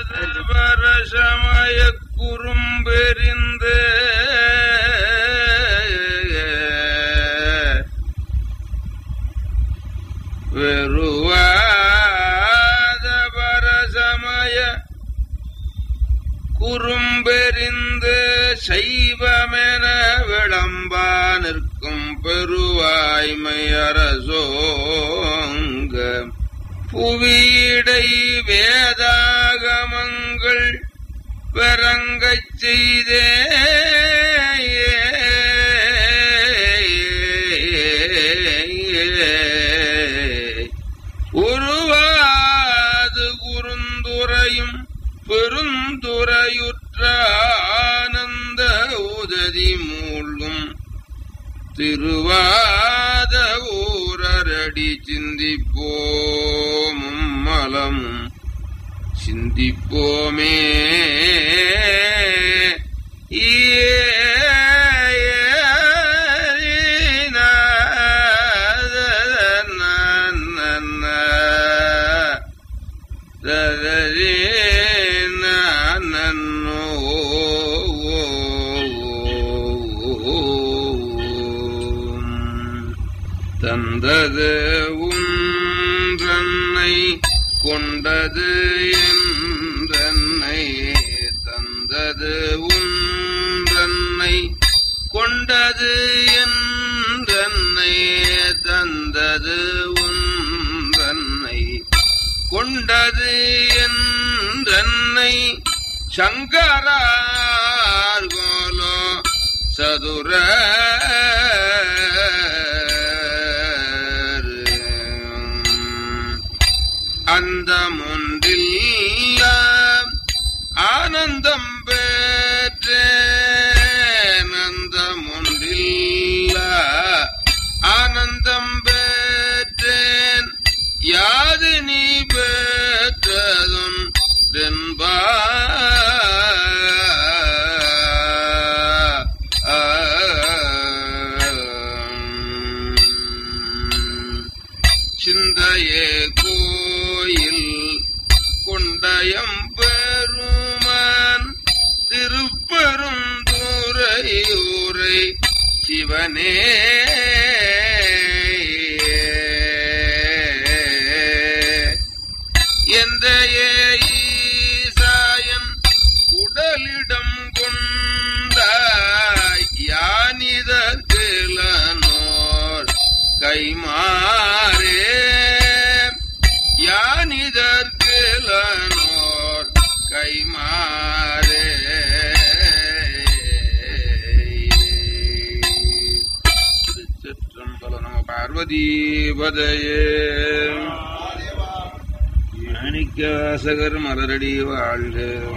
பரசமய குறும்பெறிந்து வெறுவாத பரசமய குறும்பெறிந்து சைவமென விளம்பா நிற்கும் பெருவாய்மை அரசோங்க புவியிடை வேதாகமங்கள் பெறங்கச் செய்தே உருவாது குறுந்துரையும் பெருந்துரையுற்ற ஆனந்த உததி மூழ்கும் திருவாத ஊரரடி சிந்திப்போமும் மலமும் சிந்திப்போமே தந்தது உன்றன்னை கொண்டது என்றன்னை தந்தது உன்றன்னை கொண்டது என்றன்னை தந்தது உன்றன்னை கொண்டது என்றன்னை சங்கரார்கோலோ சதுர அந்தமொன்றில் ஆனந்தம் பெற்றேன் அந்தமொன்றில் ஆனந்தம் பெற்றேன் யாது நீ பெற்றதும் தென்பா சிந்தையே கோயில் கொண்டயம் பெருமான் திருப்பெரும் தூரையூரை சிவனே எந்த ஈசாயன் உடலிடம் கொண்டாய் யானிதற்கிலனோர் கைமாறே யானிதற்கிலனோர் கைமாறே திருச்சிற்றம்பலம் நம பார்வதீபதையே மாணிக்கவாசகர் மலரடி வாழ்க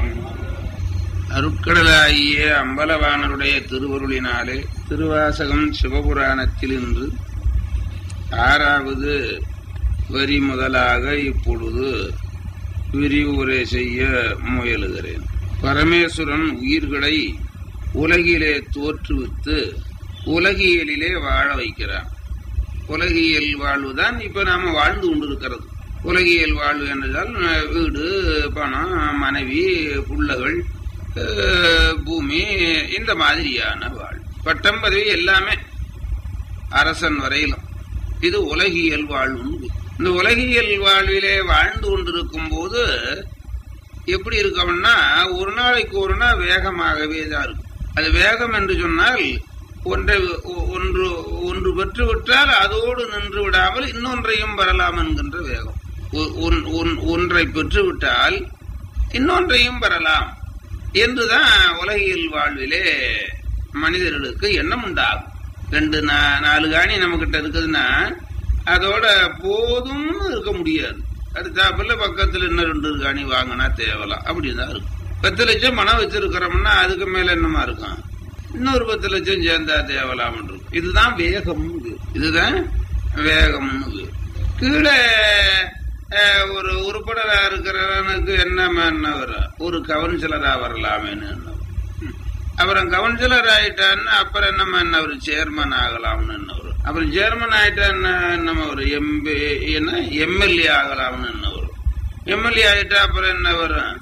அருட்கடலாகிய அம்பலவானருடைய திருவருளினாலே திருவாசகம் சிவபுராணத்தில் இன்று ஆறாவது வரி முதலாக இப்பொழுது விரிவுரை செய்ய முயலுகிறேன் பரமேஸ்வரன் உயிர்களை உலகிலே தோற்றுவித்து உலகியலிலே வாழ வைக்கிறான் உலகியல் வாழ்வுதான் இப்ப நாம வாழ்ந்து கொண்டிருக்கிறது உலகியல் வாழ்வு என்றால் அஹ், வீடு பணம் மனைவி புள்ளகள் அஹ், பூமி இந்த மாதிரியான வாழ்வு பட்டம் பதவி எல்லாமே அரசன் வரையிலும் இது உலகியல் வாழ்வு இந்த உலகியல் வாழ்விலே வாழ்ந்து கொண்டிருக்கும் போது எப்படி இருக்கோம்னா ஒரு நாளைக்கு ஒரு நாள் வேகமாகவே தான் இருக்கும் அது வேகம் என்று சொன்னால் ஒன்றை ஒ- ஒன்று ஒன்று பெற்று விட்டால் அதோடு நின்று விடாமல் இன்னொன்றையும் பெறலாம் என்கின்ற வேகம் ஒ- ஒன்- ஒன்- ஒன்றை பெற்று விட்டால் இன்னொன்றையும் பெறலாம் என்றுதான் உலகியல் வாழ்விலே மனிதர்களுக்கு எண்ணம் உண்டாகும் ரெண்டு நா- நாலு காணி நம்ம கிட்ட இருக்குதுன்னா அதோட போதும்னு இருக்க முடியாது அடுத்தாப்புல பக்கத்துல இன்னும் ரெண்டு காணி வாங்கினா தேவலாம் அப்படிதான் இருக்கும் பத்து லட்சம் பணம் வச்சிருக்கிறோம்னா அதுக்கு மேல என்னமா இருக்கும் இன்னொரு பத்து லட்சம் சேர்ந்தா தேவலாம் இருக்கும் இதுதான் வேகம் இதுதான் வேகம் கீழே அஹ், ஒரு உறுப்பினரா இருக்கிறவனுக்கு என்ன என்ன வரும் ஒரு கவுன்சிலரா வரலாமேன்னு எண்ணம் வரும். அப்புறம் கவுன்சிலர் ஆயிட்டான்னா அப்புறம் என்னமா என்ன ஒரு சேர்மன் ஆகலாம்னு என்ன வரும் அப்புறம் சேர்மன் ஆயிட்டா என்ன நம்ம ஒரு எம்பி என்ன எம்எல்ஏ ஆகலாம்னு என்ன வரும் எம்எல்ஏ ஆயிட்டா அப்புறம் என்ன வரும்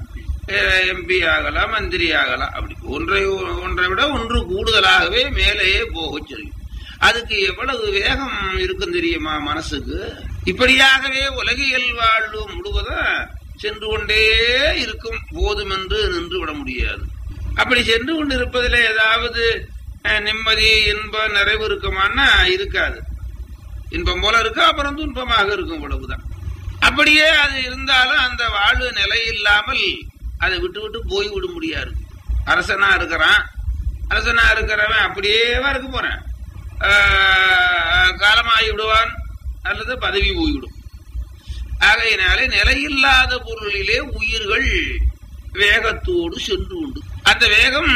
எம்பி ஆகலாம் மந்திரி ஆகலாம் அப்படி ஒன்றை ஒன்றை விட ஒன்று கூடுதலாகவே மேலேயே போக சொல்லும் அதுக்கு எவ்வளவு வேகம் இருக்கும் தெரியுமா மனசுக்கு இப்படியாகவே உலகியல் வாழ்வு முழுவதும் சென்று கொண்டே இருக்கும் போதும் என்று நின்று விட முடியாது அப்படி சென்று கொண்டு இருப்பதில் ஏதாவது அஹ், நிம்மதி இன்பம் நிறைவு இருக்குமான்னா இருக்காது இன்பம் போல இருக்கு அப்புறம் துன்பமாக இருக்கும் இவ்வளவுதான் அப்படியே அது இருந்தாலும் அந்த வாழ்வு நிலை இல்லாமல் அதை விட்டு விட்டு போய் விட முடியாது அரசனா இருக்கிறான் அரசனா இருக்கிறவன் அப்படியேவா இருக்க போறேன் ஆஹ், காலமாகி விடுவான் அல்லது பதவி போய்விடும் ஆகையினாலே நிலையில்லாத பொருளிலே உயிர்கள் வேகத்தோடு சென்று உண்டு அந்த வேகம்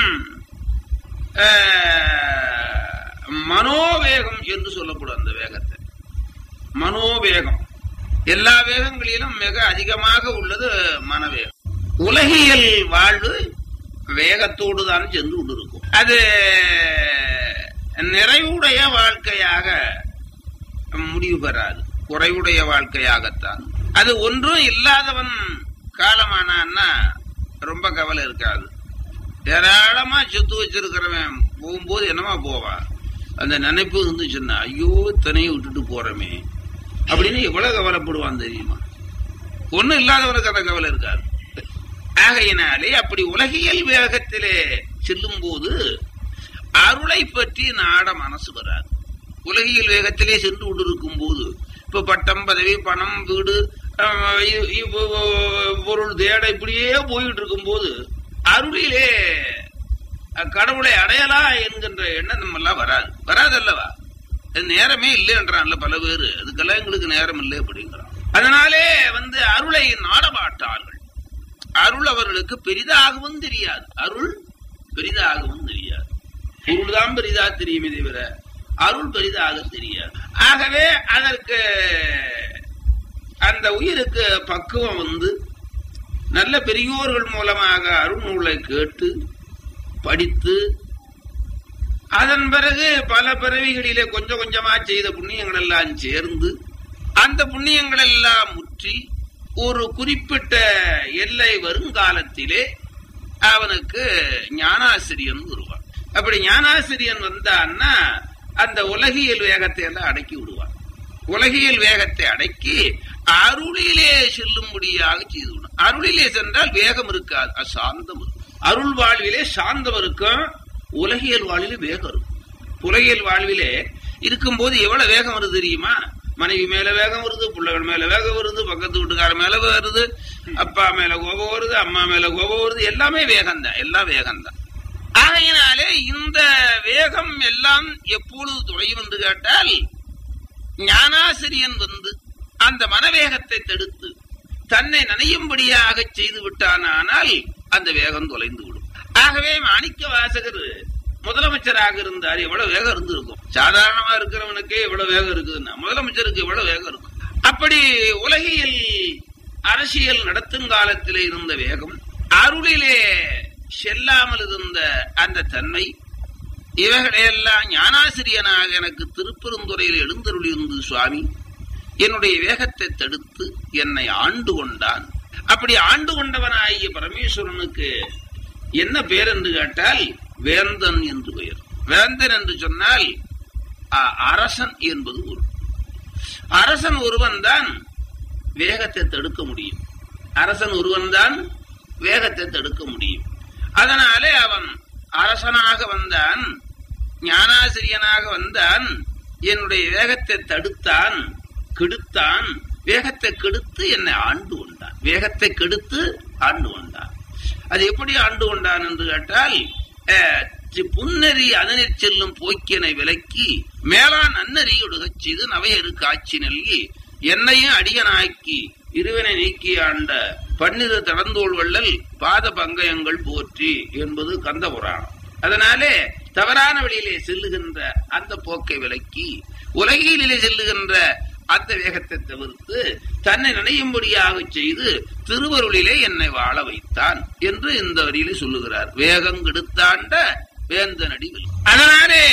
ஆஹ், மனோவேகம் என்று சொல்லப்படும் அந்த வேகத்தை மனோவேகம் எல்லா வேகங்களிலும் மிக அதிகமாக உள்ளது மனவேகம் உலகியல் வாழ்வு வேகத்தோடு தான் சென்று கொண்டிருக்கும் அது நிறைவுடைய வாழ்க்கையாக முடிவு பெறாது குறைவுடைய வாழ்க்கையாகத்தான் அது ஒன்றும் இல்லாதவன் காலமானான்னா ரொம்ப கவலை இருக்காது ஏராளமா சொத்து வச்சிருக்கிறவன் போகும்போது என்னமா போவான் அந்த நினைப்பு இருந்துச்சுன்னா ஐயோ இத்தனையும் விட்டுட்டு போறமே அப்படின்னு எவ்வளவு கவலைப்படுவான் தெரியுமா ஒண்ணும் இல்லாதவனுக்கு அந்த கவலை இருக்காது ஆகையினாலே அப்படி உலகியல் வேகத்திலே செல்லும் போது அருளை பற்றி நாட மனசு வராது உலகியல் வேகத்திலே சென்று கொண்டிருக்கும் போது இப்ப பட்டம் பதவி பணம் வீடு அஹ், இ- இ- பொருள் தேட இப்படியே போயிட்டு இருக்கும் போது அருளிலே அஹ், கடவுளை அடையலாம் என்கின்ற எண்ணம் நம்ம எல்லாம் வராது வராது அல்லவா அது நேரமே இல்லைன்றான்ல பல பேரு அதுக்கெல்லாம் எங்களுக்கு நேரம் இல்லை அப்படிங்கிறான் அதனாலே வந்து அருளை நாட மாட்டார்கள் அருள் அவர்களுக்கு பெரிதாகவும் தெரியாது அருள் பெரிதாகவும் தெரியாது பொருள் தான் பெரிதா தெரியுமே தவிர அருள் பெரிதாக தெரியாது ஆகவே அதற்கு அந்த உயிருக்கு பக்குவம் வந்து நல்ல பெரியோர்கள் மூலமாக அருள் நூலை கேட்டு படித்து அதன் பிறகு பல பிறவிகளிலே கொஞ்சம் கொஞ்சமா செய்த புண்ணியங்கள் எல்லாம் சேர்ந்து அந்த புண்ணியங்கள் எல்லாம் முற்றி ஒரு குறிப்பிட்ட எல்லை வருங்காலத்திலே அவனுக்கு ஞானாசிரியன் வருவான் அப்படி ஞானாசிரியன் வந்தான்னா அந்த உலகியல் வேகத்தை எல்லாம் அடக்கி விடுவான் உலகியல் வேகத்தை அடக்கி அருளிலே செல்லும்படியாக செய்து விடும் அருளிலே சென்றால் வேகம் இருக்காது அது சாந்தம் இருக்கும் அருள் வாழ்விலே சாந்தம் இருக்கும் உலகியல் வாழ்விலே வேகம் இருக்கும் உலகியல் வாழ்விலே இருக்கும்போது எவ்வளவு வேகம் வருது தெரியுமா மனைவி மேல வேகம் வருது பிள்ளைகள் மேல வேகம் வருது பக்கத்து வீட்டுக்கார மேல வருது அப்பா மேல கோபம் வருது அம்மா மேல கோபம் வருது எல்லாமே வேகம் தான் எல்லாம் வேகம் தான் ஆகையினாலே இந்த வேகம் எல்லாம் எப்பொழுது துறையும் என்று கேட்டால் ஞானாசிரியன் வந்து அந்த மனவேகத்தை தடுத்து தன்னை நனையும்படியாக செய்து விட்டானால் அந்த வேகம் தொலைந்து விடும் ஆகவே மாணிக்க வாசகர் முதலமைச்சராக இருந்தார் எவ்வளவு வேகம் இருந்திருக்கும் சாதாரணமா இருக்கிறவனுக்கே எவ்வளவு வேகம் இருக்குதுன்னா முதலமைச்சருக்கு எவ்வளவு வேகம் இருக்கும் அப்படி உலகியல் அரசியல் நடத்தும் காலத்திலே இருந்த வேகம் அருளிலே செல்லாமல் இருந்த அந்த தன்மை இவைகளையெல்லாம் ஞானாசிரியனாக எனக்கு திருப்பெருந்துறையில் எழுந்தருளியிருந்து சுவாமி என்னுடைய வேகத்தை தடுத்து என்னை ஆண்டு கொண்டான் அப்படி ஆண்டு கொண்டவனாகிய பரமேஸ்வரனுக்கு என்ன பேர் என்று கேட்டால் வேந்தன் என்று பெயர் வேந்தன் என்று சொன்னால் அ- அரசன் என்பது ஒரு அரசன் ஒருவன் தான் வேகத்தை தடுக்க முடியும் அரசன் ஒருவன் தான் வேகத்தை தடுக்க முடியும் அதனாலே அவன் அரசனாக வந்தான் ஞானாசிரியனாக வந்தான் என்னுடைய வேகத்தை தடுத்தான் கெடுத்தான் வேகத்தை கெடுத்து என்னை ஆண்டு கொண்டான் வேகத்தை கெடுத்து ஆண்டு கொண்டான் அது எப்படி ஆண்டு கொண்டான் என்று கேட்டால் அஹ், சி- புன்னெறி அதனிற் செல்லும் போக்கியனை விலக்கி மேலான் நன்னறி ஒடுகச் செய்து நவையரு காட்சி நல்கி என்னையும் அடியனாக்கி இருவனை நீக்கி ஆண்ட பன்னிரு தடந்தோள் வள்ளல் பாத பங்கயங்கள் போற்றி என்பது கந்த புராணம் அதனாலே தவறான வழியிலே செல்லுகின்ற அந்த போக்கை விலக்கி உலகிலே செல்லுகின்ற அந்த வேகத்தை தவிர்த்து தன்னை நினையும்படியாக செய்து திருவருளிலே என்னை வாழ வைத்தான் என்று இந்த வரியிலே சொல்லுகிறார் வேகம் கெடுத்தாண்ட வேந்தனடி வில். அதனாலே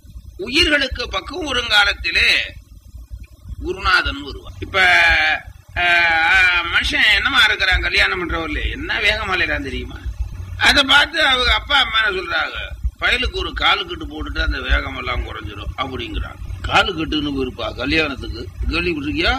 உயிர்களுக்கு பக்குவம் வருங்காலத்திலே குருநாதன் வருவான் இப்ப ஆஹ், மனுஷன் என்னமா இருக்கிறான் கல்யாணம் பண்றவர்ல என்ன வேகமா இல்லையா தெரியுமா அதை பார்த்து அவங்க அப்பா அம்மா என்ன சொல்றாங்க பயலுக்கு ஒரு காலு கட்டு போட்டுட்டு அந்த வேகம் எல்லாம் குறைஞ்சிரும் அப்படிங்கிறாங்க காலு கட்டுன்னு போயிருப்பா கல்யாணத்துக்கு கேள்விப்பட்டிருக்கியா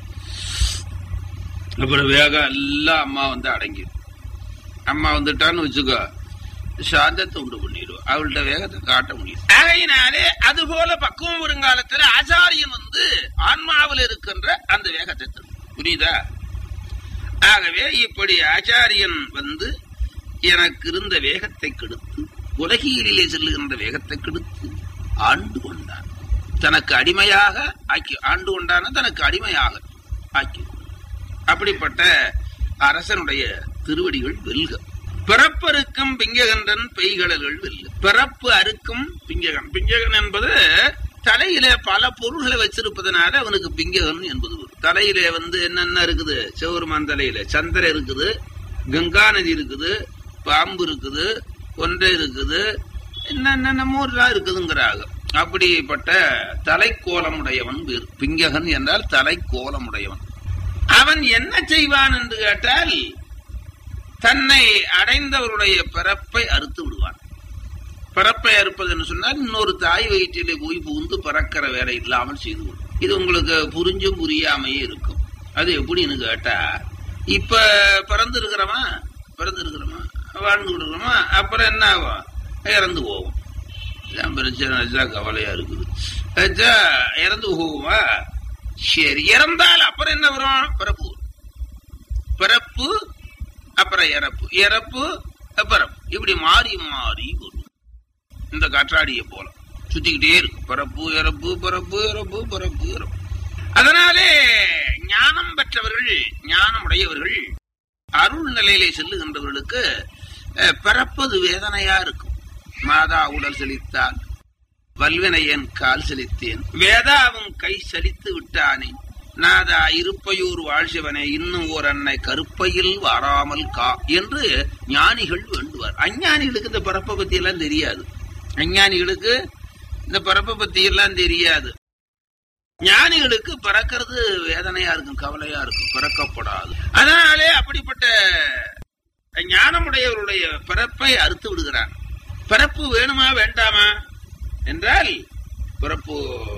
அப்புறம் வேகம் எல்லாம் அம்மா வந்து அடங்கி அம்மா வந்துட்டான்னு வச்சுக்கோ சாந்தத்தை உண்டு பண்ணிடுவோம் அவள்கிட்ட வேகத்தை காட்ட முடியும் ஆகையினாலே அது போல பக்குவம் வருங்காலத்துல ஆச்சாரியன் வந்து ஆன்மாவில் இருக்கின்ற அந்த வேகத்தை தரும் புரியுதா ஆகவே இப்படி ஆச்சாரியன் வந்து எனக்கு இருந்த வேகத்தை கெடுத்து உலகியலிலே செல்லுகின்ற வேகத்தை கெடுத்து ஆண்டு கொண்டான் தனக்கு அடிமையாக ஆக்கி ஆண்டு கொண்டான தனக்கு அடிமையாக ஆக்கி கொண்டான். அப்படிப்பட்ட அரசனுடைய திருவடிகள் வெல்க பிறப்பருக்கும் பிங்ககன்றன் பெய்கடல்கள் வெல்க பிறப்பு அறுக்கும் பிங்ககன் பிங்ககன் என்பது தலையில பல பொருள்களை வச்சிருப்பதனால அவனுக்கு பிங்ககன் என்பது வரும். தலையில வந்து என்னென்ன இருக்குது சிவருமான் தலையில சந்திரன் இருக்குது கங்கா நதி இருக்குது பாம்பு இருக்குது கொன்றை இருக்குது என்னென்னமோ எல்லாம் இருக்குதுங்கிறாங்க அப்படிப்பட்ட தலைக்கோலமுடையவன் பேர் பிங்ககன் என்றால் தலைக்கோலமுடையவன் அவன் என்ன செய்வான் என்று கேட்டால் தன்னை அடைந்தவருடைய பிறப்பை அறுத்து விடுவான் பிறப்பை அறுப்பது என்று சொன்னால் இன்னொரு தாய் வயிற்றிலே போய் புகுந்து பறக்கிற வேலை இல்லாமல் செய்து கொள்ளும் இது உங்களுக்கு புரிஞ்சும் புரியாமையே இருக்கும் அது எப்படின்னு கேட்டா இப்ப பிறந்து இருக்கிறவன் பிறந்து இருக்கிறவன் வாழ்ந்து இருக்கிறோமா அப்புறம் என்ன ஆகும் இறந்து போவோம் இதான் பிரச்சனை அதுதான் கவலையா இருக்குது ஆச்சா, இறந்து போகுமா சரி இறந்தால் அப்புறம் என்ன வரும் பிறப்பு வரும். பிறப்பு அப்புறம் இறப்பு இறப்பு பிறப்பு இப்படி மாறி மாறி வரும் இந்த காற்றாடிய போல சுத்திக்கிட்டே இருக்கு பிறப்பு இறப்பு பிறப்பு இறப்பு பிறப்பு இறப்பு அதனாலே ஞானம் பெற்றவர்கள் ஞானம் உடையவர்கள் அருள் நிலையிலே செல்லுகின்றவர்களுக்கு அஹ், பிறப்பது வேதனையா இருக்கும் மாதா உடல் செழித்தால் வல்வினையன் கால் செலுத்தேன் வேதாவும் கை சலித்து விட்டானே நாதா இருப்பையூர் வாழ்சிவனே இன்னும் ஓர் அன்னை கருப்பையில் வாராமல் கா என்று ஞானிகள் வேண்டுவார் அஞ்ஞானிகளுக்கு இந்த பிறப்பை பத்தி எல்லாம் தெரியாது அஞ்ஞானிகளுக்கு இந்த பிறப்பை பத்தி எல்லாம் தெரியாது ஞானிகளுக்கு பிறக்கிறது வேதனையா இருக்கும் கவலையா இருக்கும் பிறக்கப்படாது அதனாலே அப்படிப்பட்ட ஞானமுடையவருடைய பிறப்பை அறுத்து விடுகிறான் பிறப்பு வேணுமா வேண்டாமா என்றால் பிறப்பு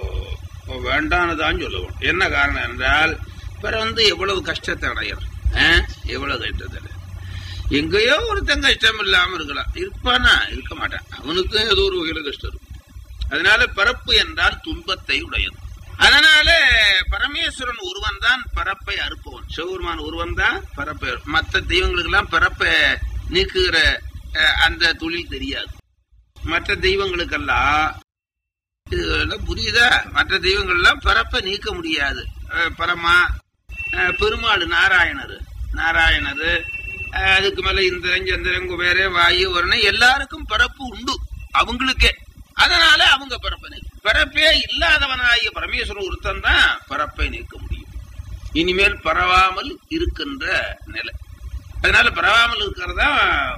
வேண்டானதான் சொல்லுவோம் என்ன காரணம் என்றால் பிற வந்து எவ்வளவு கஷ்டத்தை அடையிறான் ஆ? எவ்வளவு கஷ்டத்தை அடையிறான். எங்கேயோ ஒருத்தன் கஷ்டம் இல்லாம இருக்கலாம் இருப்பானா இருக்க மாட்டான் அவனுக்கும் ஏதோ ஒரு வகையில கஷ்டம் இருக்கும் அதனால பிறப்பு என்றால் துன்பத்தை உடையது அதனால பரமேஸ்வரன் ஒருவன் தான் பரப்பை அறுப்பவன் சிவபெருமான் ஒருவன் தான் பரப்பை மற்ற தெய்வங்களுக்கு எல்லாம் பரப்பை நீக்குகிற அஹ், அந்த தொழில் தெரியாது மற்ற தெய்வங்களுக்கெல்லாம் இதெல்லாம் புரியுதா மற்ற தெய்வங்கள்லாம் பிறப்பை நீக்க முடியாது அஹ், பரமா அஹ், பெருமாள் நாராயணர் நாராயணர் அஹ், அதுக்கு மேல இந்திரன் சந்திரன் குபேர வாயு வருணன் எல்லாருக்கும் பிறப்பு உண்டு அவங்களுக்கே அதனால அவங்க பிறப்பை நீக்க பிறப்பே இல்லாதவனாகிய பரமேஸ்வரன் ஒருத்தன் தான் பிறப்பை நீக்க முடியும் இனிமேல் பரவாமல் இருக்கின்ற நிலை அதனால பரவாமல் இருக்கிறதா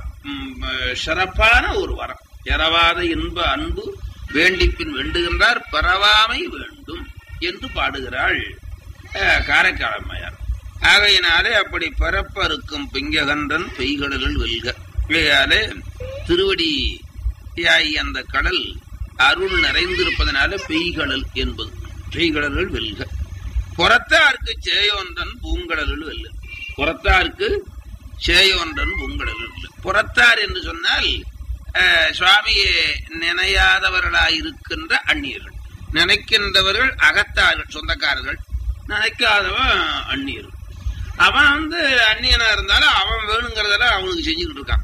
ம், சிறப்பான ஒரு வரம் இரவாத இன்ப அன்பு வேண்டிப்பின் வேண்டுகின்றார் பரவாமை வேண்டும் என்று பாடுகிறாள் அஹ், காரைக்காலம்மையார் ஆகையினாலே அப்படி பரப்பறுக்கும் பிங்ககன்றன் பெய்கடல்கள் வெல்க ஆகையாலே திருவடி யாய் அந்த கடல் அருள் நிறைந்திருப்பதனால பெய்கடல் என்பது பெய்கடல்கள் வெல்க புறத்தார்க்கு சேயோன்றன் பூங்கடல்கள் வெல்ல புறத்தார்க்கு சேயோன்றன் பூங்கடல்கள் வெல்ல புறத்தார் என்று சொன்னால் அஹ், சுவாமியை நினையாதவர்களாயிருக்கின்ற அந்நியர்கள் நினைக்கின்றவர்கள் அகத்தார்கள் சொந்தக்காரர்கள் நினைக்காதவன் அந்நியர்கள் அவன் வந்து அந்நியனா இருந்தாலும் அவன் வேணுங்கிறதெல்லாம் அவனுக்கு செஞ்சுக்கிட்டு இருக்கான்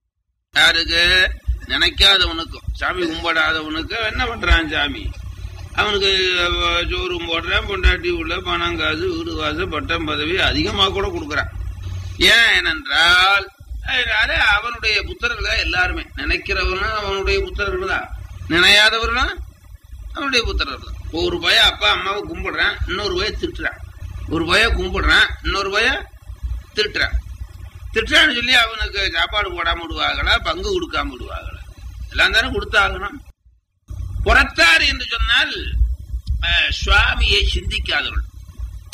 யாருக்கு நினைக்காதவனுக்கும் சாமி கும்பிடாதவனுக்கு என்ன பண்றான் சாமி அவனுக்கு அஹ், சோறு போடுறான் பொண்டாட்டி உள்ள பணம் காசு வீடு காசு பட்டம் பதவி அதிகமா கூட கொடுக்குறான் ஏன் ஏனென்றால் அதனால அவனுடைய புத்தர்கள் தான் எல்லாருமே நினைக்கிறவனும் அவனுடைய புத்தர்கள் தான் நினையாதவர்களும் அவனுடைய புத்தர்கள் தான் ஒரு பய அப்பா அம்மாவை கும்பிடுறான் இன்னொரு பய திட்டுறான் ஒரு பய கும்பிடுறான் இன்னொரு பய திட்டுறான் திட்டுறான்னு சொல்லி அவனுக்கு சாப்பாடு போடாம விடுவாங்களா பங்கு கொடுக்காம விடுவாங்களா எல்லாம் தானே கொடுத்தாகணும் புறத்தார் என்று சொன்னால் அஹ், சுவாமியை சிந்திக்காதவர்கள்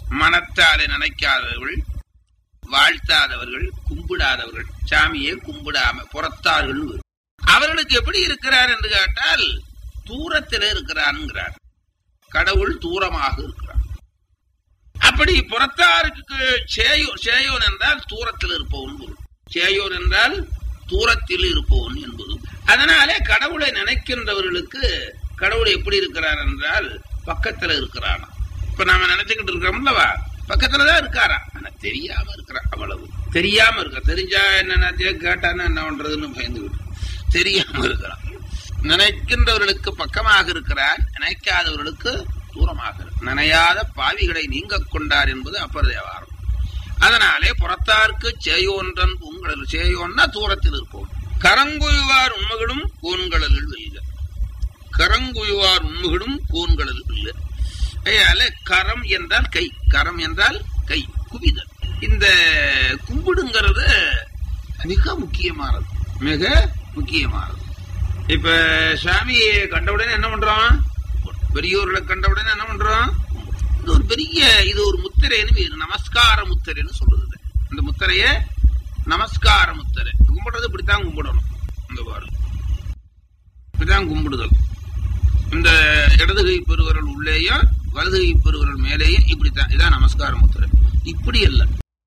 மனத்தாலே நினைக்காதவர்கள் வாழ்த்தாதவர்கள் கும்பிடாதவர்கள் சாமியை கும்பிடாம புறத்தார்கள் அவர்களுக்கு எப்படி இருக்கிறார் என்று கேட்டால் தூரத்தில் இருக்கிறான்ங்கிறார் கடவுள் தூரமாக இருக்கிறார் அப்படி புறத்தாருக்கு சேயோன் சேயோன் என்றால் தூரத்தில் இருப்பவன் பொருள் சேயோன் என்றால் தூரத்தில் இருப்பவன் என்பது அதனாலே கடவுளை நினைக்கின்றவர்களுக்கு கடவுள் எப்படி இருக்கிறார் என்றால் பக்கத்துல இருக்கிறானா இப்ப நாம நினைச்சுக்கிட்டு இருக்கிறோம்லவா பக்கத்துலதான் இருக்காரா ஆனா தெரியாம இருக்கிறான் அவ்வளவு தெரியாம இருக்க தெரிஞ்சா என்ன கேட்டானா என்ன பண்றதுன்னு பயந்துகிட்டு தெரியாம இருக்கிறான் நினைக்கின்றவர்களுக்கு பக்கமாக இருக்கிறார் நினைக்காதவர்களுக்கு தூரமாக நினையாத பாவிகளை நீங்க கொண்டார் என்பது அப்பர் தேவாரம் அதனாலே புறத்தார்க்கு சேயோன்றன் உங்களது சேயோன்னா தூரத்தில் இருப்போம் கரங்குயுவார் உண்மைகளும் கோன்களல் வெல்க கரங்குயுவார் உண்மைகளும் கோன்களல் வெல்க அதனால கரம் என்றால் கை கரம் என்றால் கை குவிதல் இந்த கும்பிடுங்கிறது மிக முக்கியமானது மிக முக்கியமானது இப்ப சாமியை கண்டவுடனே என்ன பண்றோம் பெரியோர்களை கண்டவுடனே என்ன பண்றோம் இது ஒரு பெரிய இது ஒரு முத்திரைன்னு வேறு நமஸ்கார முத்திரைன்னு சொல்லுது இந்த முத்திரைய நமஸ்கார முத்திரை கும்பிடுறது இப்படித்தான் கும்பிடணும் இந்த பாரு இப்படித்தான் கும்பிடுதல் இந்த இடது கை பெருவரல் உள்ளேயும் வலது கை பெருவரல் மேலேயும் இப்படித்தான் இதான் நமஸ்கார முத்திரை இப்படி அல்ல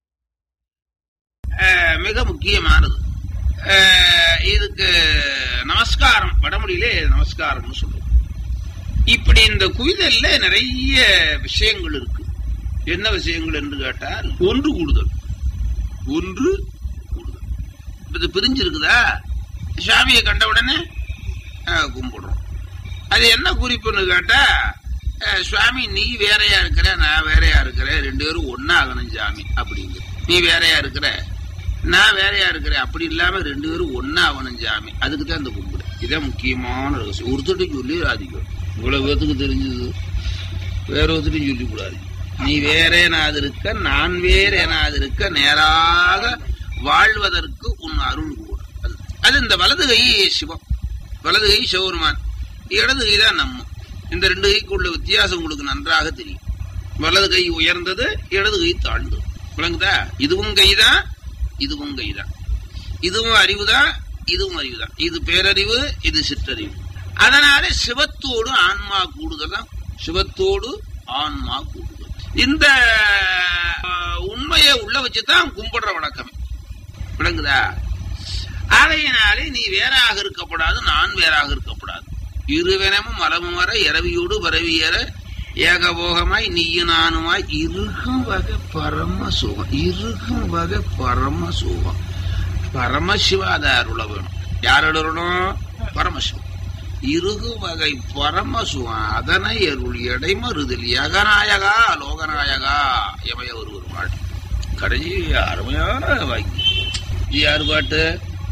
மிக முக்கியமானது இதுக்கு நமஸ்காரம் வடமொழியிலே நமஸ்காரம்னு சொல்லுவோம் இப்படி இந்த குவிதல்ல நிறைய விஷயங்கள் இருக்கு என்ன விஷயங்கள் என்று கேட்டால் ஒன்று கூடுதல் ஒன்று கூடுதல் இது பிரிஞ்சிருக்குதா சாமியை கண்ட உடனே கும்பிடுறோம் அது என்ன குறிப்புன்னு கேட்டா சுவாமி நீ வேறையா இருக்கிற நான் வேறையா இருக்கிறேன் ரெண்டு பேரும் ஒன்னாகணும் சாமி அப்படிங்கிற நீ வேறையா இருக்கிற நான் வேறையா இருக்கிறேன் அப்படி இல்லாம ரெண்டு பேரும் ஒன்னா ஆகணும் சாமி அதுக்கு தான் இந்த கும்பிடு இதான் முக்கியமான ரகசியம் ஒருத்தட்டும் சொல்லி ராதிக்கும் இவ்வளவு பேத்துக்கு தெரிஞ்சது வேற ஒருத்தட்டும் சொல்லக்கூடாது நீ வேற எனாது இருக்க நான் வேற எனாது இருக்க நேராக வாழ்வதற்கு உன் அருள் கூட அது இந்த வலது கை சிவம் வலது கை சிவருமான் இடது கை தான் நம்ம இந்த ரெண்டு கைக்கு உள்ள வித்தியாசம் உங்களுக்கு நன்றாக தெரியும் வலது கை உயர்ந்தது இடது கை தாழ்ந்தது விளங்குதா இதுவும் கைதான் இதுவும் கைதான் இதுவும் அறிவுதான் இதுவும் அறிவுதான் இது பேரறிவு இது சிற்றறிவு அதனால சிவத்தோடு ஆன்மா கூடுதல் தான் சிவத்தோடு ஆன்மா கூடுதல் இந்த உண்மையை உள்ள வச்சுதான் கும்பிடுற வழக்கம் விளங்குதா ஆகையினாலே நீ வேறாக இருக்கப்படாது நான் வேறாக இருக்கப்படாது இருவனமும் மலமும் வர இரவியோடு பரவியற ஏகபோகமாய் நீயும் நானுமாய் இருக்கும் வகை பரம சுகம் இருக்கும் வகை பரம சுகம் பரமசிவாத அருள வேணும் யார் அருளணும் பரமசிவம் இருகு வகை பரமசுவம் அதனை அருள் எடைமறுதல் யகநாயகா லோகநாயகா எமைய ஒருவர் பாட்டு கடைசி அருமையான வாங்கி யார் பாட்டு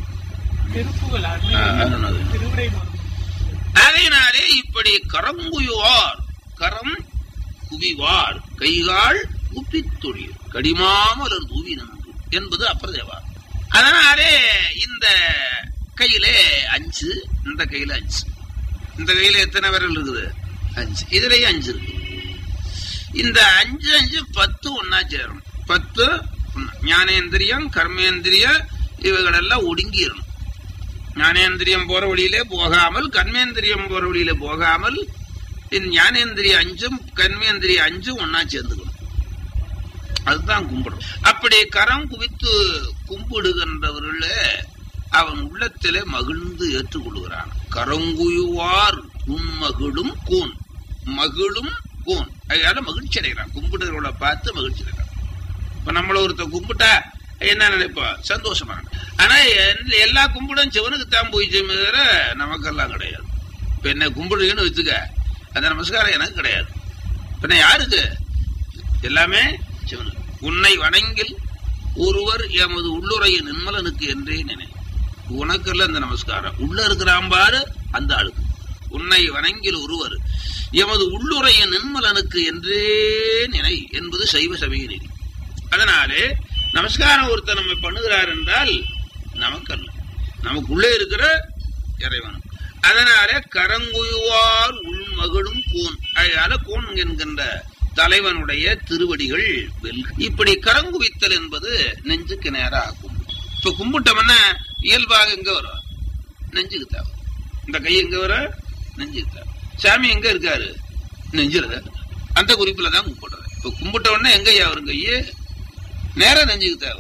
அதனாலே இப்படி கரங்குயுவார் கரம் குவிவார் கைகால் குப்பித்தொழில் கடிமாமலர் தூவி நன்று என்பது அப்பிரதேவா அதனாலே இந்த கையிலே அஞ்சு இந்த கையில அஞ்சு இந்த கையில எத்தனை விரல் இருக்குது அஞ்சு இதுலயும் அஞ்சு இருக்கு இந்த அஞ்சு அஞ்சு பத்து ஒன்னா சேரும் பத்து ஞானேந்திரியம் கர்மேந்திரியம் இவைகளெல்லாம் ஒடுங்கிடணும் ஞானேந்திரியம் போற வழியிலே போகாமல் கர்மேந்திரியம் போற வழியில போகாமல் ஞானேந்திரிய அஞ்சும் கர்மேந்திரிய அஞ்சும் ஒன்னா சேர்ந்துக்கணும் அதுதான் கும்பிடும் அப்படி கரம் குவித்து கும்பிடுகின்றவர்கள அவன் உள்ளத்திலே மகிழ்ந்து ஏற்றுக்கொள்கிறான் கரங்குயுவார் உண்மகிழும் கூன் மகிழும் கூன் அதனால மகிழ்ச்சி அடைகிறான் கும்பிடுறவளை பார்த்து மகிழ்ச்சி அடைகிறான் இப்ப நம்மள ஒருத்த கும்பிட்டா என்ன நினைப்போம் சந்தோஷமா ஆனா எல்லா கும்பிடும் சிவனுக்கு தான் போய் தவிர நமக்கெல்லாம் கிடையாது இப்ப என்ன கும்பிடுங்கன்னு வச்சுக்க அந்த நமஸ்காரம் எனக்கு கிடையாது பின்ன யாருக்கு எல்லாமே சிவனுக்கு உன்னை வணங்கில் ஒருவர் எமது உள்ளுரைய நிர்மலனுக்கு என்றே நினை உனக்கல்ல அந்த நமஸ்காரம் உள்ள இருக்கிறான் பாரு அந்த ஆளுக்கு உன்னை வணங்கில் ஒருவர் எமது உள்ளுரைய நிர்மலனுக்கு என்றே நினை என்பது சைவ சபைய நெறி அதனாலே நமஸ்காரம் ஒருத்தர் நம்ம பண்ணுகிறார் என்றால் நமக்கல்ல நமக்குள்ளே இருக்கிற இறைவன் அதனால கரங்குயுவார் உள்மகளும் கோன் அதனால கோன் என்கின்ற தலைவனுடைய திருவடிகள் வெல்க இப்படி கரங்குவித்தல் என்பது நெஞ்சுக்கு நேராகும் இப்ப கும்பிட்டோம்னா இயல்பாக எங்க வரும் நெஞ்சுக்கு தேவை இந்த கை எங்க வர நெஞ்சுக்கு தேவை சாமி எங்க இருக்காரு நெஞ்சில தான் இருக்காரு. அந்த குறிப்புல தான் கும்பிடுறது இப்ப கும்பிட்ட உடனே எங்க ஐயா வரும் கையே நேரா நெஞ்சுக்கு தேவை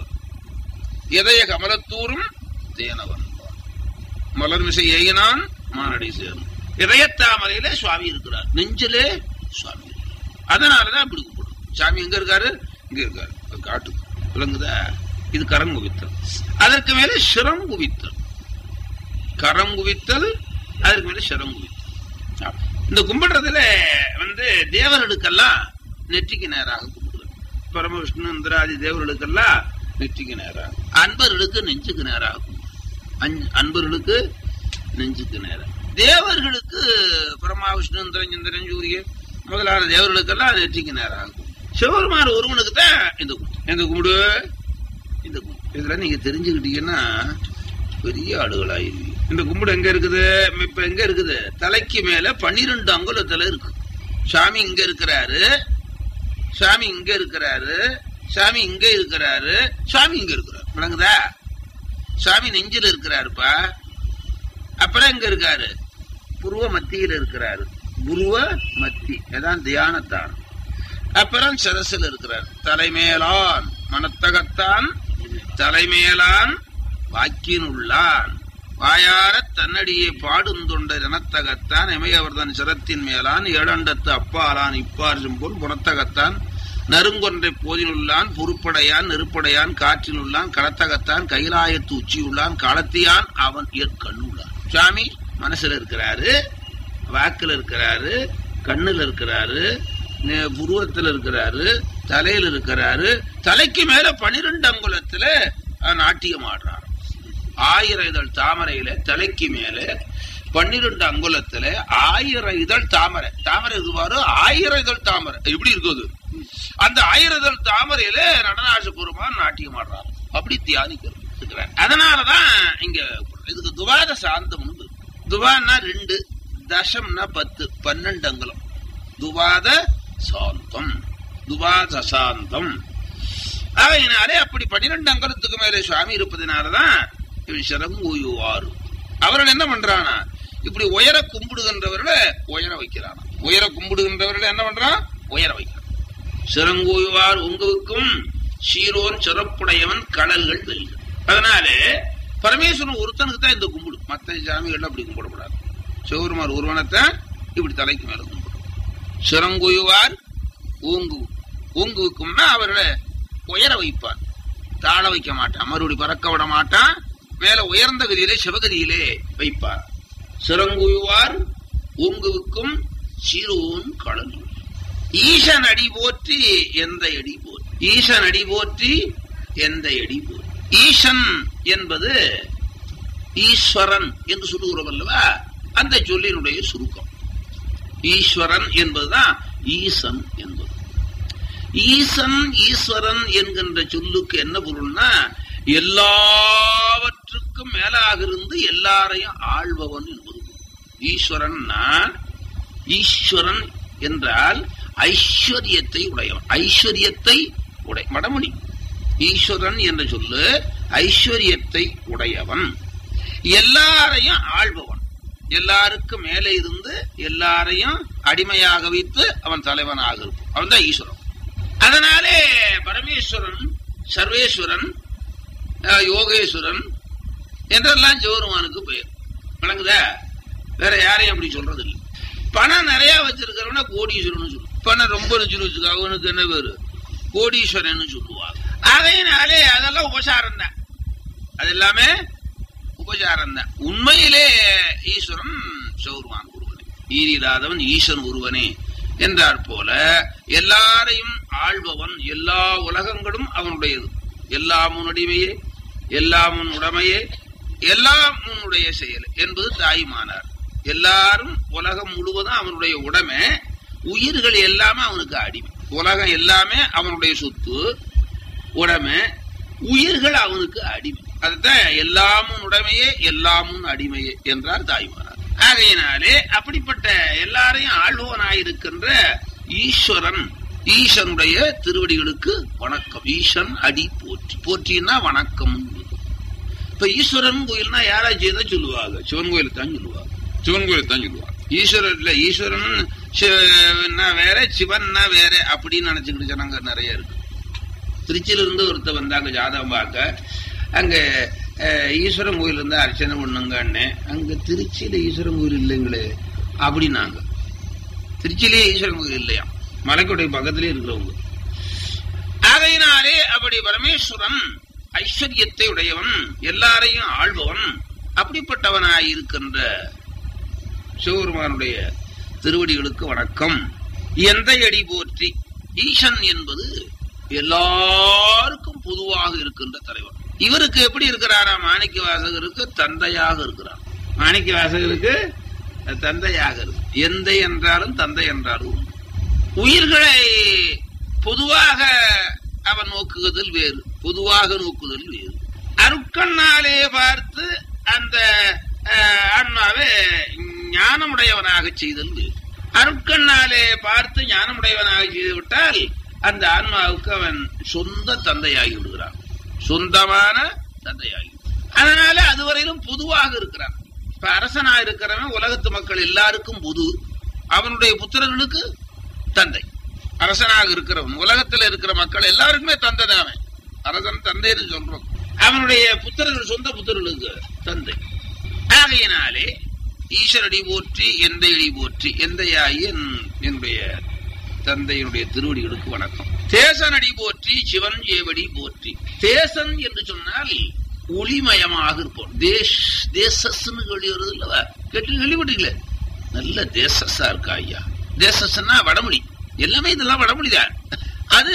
இதய கமலத்தூரும் தேனவன் மலர்மிசை ஏகினான் மானடி சேரும் இதயத்தாமரையில சுவாமி இருக்கிறார் நெஞ்சிலே சுவாமி இருக்கிறார். அதனாலதான் அப்படி கும்பிடும் சாமி எங்க இருக்காரு இங்க இருக்காரு அது காட்டு விளங்குதா இது கரம் குவித்தல் அதற்கு மேல சிரம் குவித்தல் கரம் குவித்தல் அதற்கு மேல சிரம் குவித்தல் ஆமா. இந்த கும்பிடுறதுல வந்து தேவர்களுக்கெல்லாம் நெற்றிக்கு நேராக கும்பிடுறது பரமவிஷ்ணு இந்திராதி தேவர்களுக்கெல்லாம் நெற்றிக்கு நேராக அன்பர்களுக்கு நெஞ்சுக்கு நேராக கும்பிடுறது. அஞ்- அன்பர்களுக்கு நெஞ்சுக்கு நேரம் தேவர்களுக்கு பிரம்மா விஷ்ணு இந்திரன் சந்திரன் சூரியன் முதலான தேவர்களுக்கெல்லாம் நெற்றிக்கு நேரம் ஆகும் சிவபெருமான் ஒருவனுக்கு தான் இந்த கும்பிடு இந்த கும்பிடு இந்த கும்பிடு இதுல நீங்க தெரிஞ்சுக்கிட்டீங்கன்னா பெரிய ஆளுகளாயிருவீங்க இந்த கும்பிடு எங்க இருக்குது இப்ப எங்க இருக்குது தலைக்கு மேல பன்னிரெண்டு அங்குலத்துல இருக்கு சாமி இங்க இருக்கிறாரு சாமி இங்க இருக்கிறாரு சாமி இங்க இருக்கிறாரு சாமி இங்க இருக்கிறாரு விளங்குதா சாமி நெஞ்சில் இருக்கிறாருப்பா அப்புறம் எங்க இருக்காரு புருவ மத்தியில் இருக்கிறாரு புருவ மத்தி அதான் தியானத்தானம் அப்புறம் சரசில் இருக்கிறார் தலைமேலான் மனத்தகத்தான் தலைமேலான் வாக்கினுள்ளான் வாயார தன்னடியே பாடுந்தொண்டர் எனத்தகத்தான் எமையவர்தன் சிரத்தின் மேலான் ஏழண்டத்து அப்பாலான் இப்பார் செம்போல் புறத்தகத்தான் நறுங்கொன்றை போதினுள்ளான் பொறுப்படையான் நெருப்படையான் காற்றினுள்ளான் களத்தகத்தான் கைலாயத்து உச்சியுள்ளான் களத்தியான் அவன் ஏற்கண்ணுள்ளான் சுவாமி மனசுல இருக்கிறாரு வாக்குல இருக்கிறாரு கண்ணுல இருக்கிறாரு நெ- புருவத்துல இருக்கிறாரு தலையில இருக்கிறாரு தலைக்கு மேல பனிரெண்டு அங்குலத்துல அஹ், நாட்டியம் ஆடுறாரு ஆயிரம் இதழ் தாமரையில தலைக்கு மேல பன்னிரெண்டு அங்குலத்துல ஆயிரம் இதழ் தாமரை தாமரை இருக்குவாரு ஆயிரம் இதழ் தாமரை எப்படி இருக்குது அந்த ஆயிரம் இதழ் தாமரையில நடனாச பெருமான் நாட்டியம் ஆடுறாரு அப்படி தியானிக்கிறது இருக்கிறார். அதனாலதான் இங்க இதுக்கு துவாத சாந்தம் துவான்னா ரெண்டு தசம்னா பத்து பன்னெண்டு அங்குலம் துவாத சாந்தம் துவாத சாந்தம் ஆகையினாலே அப்படி பன்னிரெண்டு அங்கலத்துக்கு மேலே சுவாமி இருப்பதனாலதான் இவன் சிறங்கூயுவார் அவர்கள் என்ன பண்றானா இப்படி உயர கும்பிடுகின்றவர்களை உயர வைக்கிறானா உயர கும்பிடுகின்றவர்களை என்ன பண்றான் உயர வைக்கிறான் சிறங்கூயுவார் உங்களுக்கும் சீரோன் சிறப்புடையவன் கடல்கள் வெல்க அதனாலே பரமேஸ்வரன் ஒருத்தனுக்கு தான் இந்த கும்பிடு மற்ற சாமிகள் அப்படி கும்பிடக்கூடாது சிவருமார் ஒருவனைத்தான் இப்படி தலைக்கு மேல கும்பிடும் சிறங்குயுவார் ஊங்கு ஊங்குவுக்கும்னா அவர்களை உயர வைப்பான் தாழ வைக்க மாட்டான் மறுபடி பறக்க விட மாட்டான் மேல உயர்ந்த கதியிலே சிவகதியிலே வைப்பார் சிறங்குயுவார் ஊங்குவுக்கும் சீரோன் கடல் ஈசன் அடி போற்றி எந்த அடி போற்றி ஈசன் அடி போற்றி எந்த அடி போற்றி ஈசன் என்பது ஈஸ்வரன் என்று சொல்லுகிறோம் அல்லவா அந்த சொல்லினுடைய சுருக்கம் ஈஸ்வரன் என்பதுதான் ஈசன் என்பது ஈசன் ஈஸ்வரன் என்கின்ற சொல்லுக்கு என்ன பொருள்னா எல்லாவற்றுக்கும் மேலாக இருந்து எல்லாரையும் ஆள்பவன் என்பது ஈஸ்வரன்னா ஈஸ்வரன் என்றால் ஐஸ்வர்யத்தை உடையவன் ஐஸ்வர்யத்தை உடை மடமணி ஈஸ்வரன் என்ற சொல்லு ஐஸ்வர்யத்தை உடையவன் எல்லாரையும் ஆள்பவன் எல்லாருக்கும் மேலே இருந்து எல்லாரையும் அடிமையாக வைத்து அவன் தலைவனாக இருப்பான் அவன் தான் ஈஸ்வரன் அதனாலே பரமேஸ்வரன் சர்வேஸ்வரன் அஹ், யோகேஸ்வரன் என்றெல்லாம் சிவருமானுக்கு பெயர் விளங்குதா வேற யாரையும் அப்படி சொல்றது இல்லை பணம் நிறைய வச்சிருக்கிறவன கோடீஸ்வரன் சொல்லு பணம் ரொம்ப வச்சிருக்க அவனுக்கு என்ன பேரு கோடீஸ்வரன் சொல்லுவாங்க அதையினாலே அதெல்லாம் உபசாரம் தான் அது எல்லாமே உபசாரம் தான் உண்மையிலே ஈஸ்வரன் சிவருமான் ஒருவனே ஈரில்லாதவன் ஈசன் ஒருவனே என்றார் போல எல்லாரையும் ஆள்பவன் எல்லா உலகங்களும் அவனுடையது எல்லாம் உன்னுடைமையே எல்லாம் உன் உடைமையே எல்லாம் உன்னுடைய செயல் என்பது தாய்மானார் எல்லாரும் உலகம் முழுவதும் அவனுடைய உடைமை உயிர்கள் எல்லாமே அவனுக்கு அடிமை உலகம் எல்லாமே அவனுடைய சொத்து உடைமை உயிர்கள் அவனுக்கு அடிமை அதுதான் எல்லாமும் உடைமையே எல்லாமும் அடிமையே என்றார் தாய்மானார் ஆகையினாலே அப்படிப்பட்ட எல்லாரையும் ஆள்பவனாயிருக்கின்ற ஈஸ்வரன் ஈசனுடைய திருவடிகளுக்கு வணக்கம் ஈசன் அடி போற்றி போற்றின்னா வணக்கம் இப்ப ஈஸ்வரன் கோயில்னா யாராச்சும் தான் சொல்லுவாங்க சிவன் கோயிலுக்கு தான் சொல்லுவாங்க சிவன் கோயிலுக்கு தான் சொல்லுவாங்க ஈஸ்வரன் இல்ல ஈஸ்வரன் சிவன்னா வேற சிவன்னா வேற அப்படின்னு நினைச்சுக்கிட்டு ஜனங்க நிறைய இருக்கு திருச்சியில இருந்து ஒருத்தர் வந்தாங்க ஜாதகம் பார்க்க அங்க அஹ், ஈஸ்வரன் கோயில் இருந்தா அர்ச்சனை பண்ணுங்கன்னு அங்க திருச்சியில ஈஸ்வரன் கோயில் இல்லைங்களே அப்படின்னாங்க திருச்சியிலே ஈஸ்வரன் கோயில் இல்லையா மலைக்கோட்டை பக்கத்திலே இருக்கிறவங்க ஆகையினாலே அப்படி பரமேஸ்வரன் ஐஸ்வர்யத்தை உடையவன் எல்லாரையும் ஆள்பவன் அப்படிப்பட்டவனாய் இருக்கின்ற சிவபெருமானுடைய திருவடிகளுக்கு வணக்கம் எந்த அடி போற்றி ஈசன் என்பது எல்லாருக்கும் பொதுவாக இருக்கின்ற தலைவர் இவருக்கு எப்படி இருக்கிறாரா மாணிக்க வாசகருக்கு தந்தையாக இருக்கிறார் மாணிக்க வாசகருக்கு தந்தையாக இருக்கு எந்தை என்றாலும் தந்தை என்றாலும் உண்டு. உயிர்களை பொதுவாக அவன் நோக்குவதில் வேறு பொதுவாக நோக்குதல் வேறு அருட்கண்ணாலே பார்த்து அந்த அஹ், ஆன்மாவை ஞானமுடையவனாக செய்தல் வேறு அருட்கண்ணாலே பார்த்து ஞானமுடையவனாக செய்து விட்டால் அந்த ஆன்மாவுக்கு அவன் சொந்த தந்தையாகி விடுகிறான் சொந்தமான தந்தையாகி அதனால அதுவரையிலும் பொதுவாக இருக்கிறான் இப்ப அரசனா இருக்கிறவன் உலகத்து மக்கள் எல்லாருக்கும் பொது அவனுடைய புத்திரர்களுக்கு தந்தை அரசனாக இருக்கிறவன் உலகத்துல இருக்கிற மக்கள் எல்லாருக்குமே தந்தை தான் அவன். அரசன் தந்தைன்னு சொல்றோம் அவனுடைய புத்திரர்கள் சொந்த புத்திரர்களுக்கு தந்தை ஆகையினாலே ஈஸ்வரடி போற்றி எந்தையடி போற்றி எந்தையாகி என்- என்னுடைய தந்தையினுடைய திருவடிகளுக்கு வணக்கம் தேசனடி போற்றி சிவன் ஏவடி போற்றி தேசன் என்று சொன்னால் ஒளிமயமாக இருப்போம் தேஷ் தேசஸ்னு சொல்லி வருது இல்லவா கேட்டு கேள்விப்பட்டீங்களே நல்ல தேசஸா இருக்கா ஐயா தேசஸ்னா வடமொழி எல்லாமே இதெல்லாம் வடமொழிதான் அது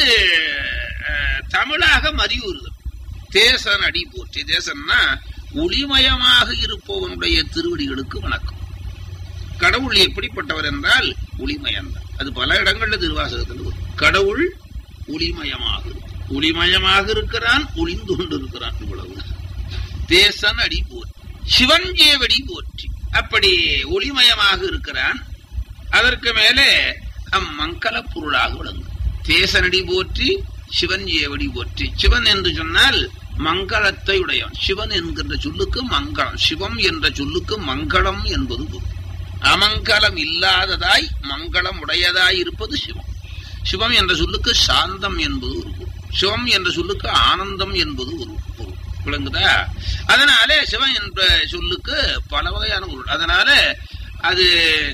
அஹ், தமிழாக மறிவுறுது தேசன் அடி போற்றி தேசன்னா ஒளிமயமாக இருப்பவனுடைய திருவடிகளுக்கு வணக்கம் கடவுள் எப்படிப்பட்டவர் என்றால் ஒளிமயம் அது பல இடங்கள்ல திருவாசகத்தில் வரும். கடவுள் ஒளிமயமாக இருக்கு. ஒளிமயமாக இருக்கிறான் ஒளிந்து கொண்டு இருக்கிறான் இவ்வளவு தேசன் அடி போற்றி சிவன் ஜேவடி போற்றி அப்படி ஒளிமயமாக இருக்கிறான் அதற்கு மேலே அம்மங்கல பொருளாக விளங்கும் தேசனடி போற்றி சிவன் ஏவடி போற்றி சிவன் என்று சொன்னால் மங்களத்தை உடையவன் சிவன் என்கின்ற சொல்லுக்கு மங்களம் சிவம் என்ற சொல்லுக்கு மங்களம் என்பது பொருள் அமங்கலம் இல்லாததாய் மங்களம் உடையதாய் இருப்பது சிவம் சிவம் என்ற சொல்லுக்கு சாந்தம் என்பது ஒரு பொருள் சிவம் என்ற சொல்லுக்கு ஆனந்தம் என்பது ஒரு பொருள் விளங்குதா அதனாலே சிவன் என்ற சொல்லுக்கு பல வகையான பொருள் அதனால அது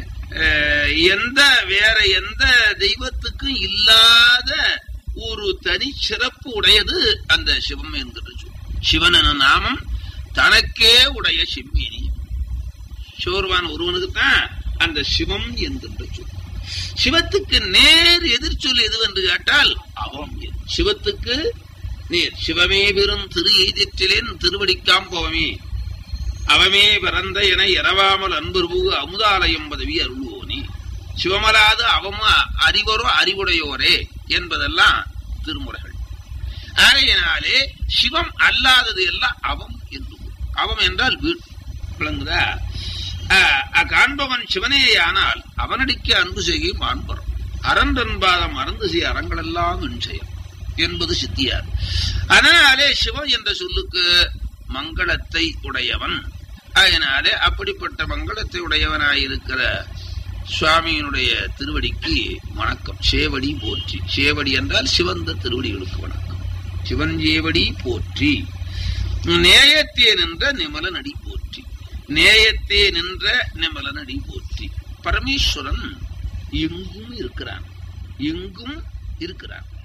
அஹ், எந்த வேற எந்த தெய்வத்துக்கும் இல்லாத ஒரு தனி சிறப்பு உடையது அந்த சிவம் என்கிற சொல் சிவன் என நாமம் தனக்கே உடைய சிம்மினி சிவருவான் ஒருவனுக்கு தான் அந்த சிவம் என்கின்ற சொல் சிவத்துக்கு நேர் எதிர்ச்சொல் எது என்று கேட்டால் அவம் எது. சிவத்துக்கு நேர் சிவமே பெரும் திரு எய்திற்றிலேன் திருவடிக்காம் போவமே அவமே பிறந்த என இரவாமல் அன்பர்பு அமுதாலயம் பதவி அருள்வோனே சிவமலாது அவம அறிவரோ அறிவுடையோரே என்பதெல்லாம் திருமுறைகள் ஆகையினாலே சிவம் அல்லாதது எல்லாம் அவம் என்று கூறும். அவம் என்றால் வீடு விளங்குதா ஆஹ், அக்காண்பவன் சிவனேயானால் அவனடிக்கு அன்பு செய்யும் மாண்பரம் அரண்டன்பாதம் மறந்து செய் அறங்களெல்லாம் நிச்சயம் என்பது சித்தியார் அதனாலே சிவன் என்ற சொல்லுக்கு மங்களத்தை உடையவன் அதனாலே அப்படிப்பட்ட மங்களத்தை உடையவனாயிருக்கிற சுவாமியினுடைய திருவடிக்கு வணக்கம் சேவடி போற்றி சேவடி என்றால் சிவந்த திருவடிகளுக்கு வணக்கம் சிவன் சேவடி போற்றி நேயத்தே நின்ற நிமலனடி போற்றி நேயத்தே நின்ற நிமலனடி போற்றி பரமேஸ்வரன் எங்கும் இருக்கிறான் எங்கும் இருக்கிறான்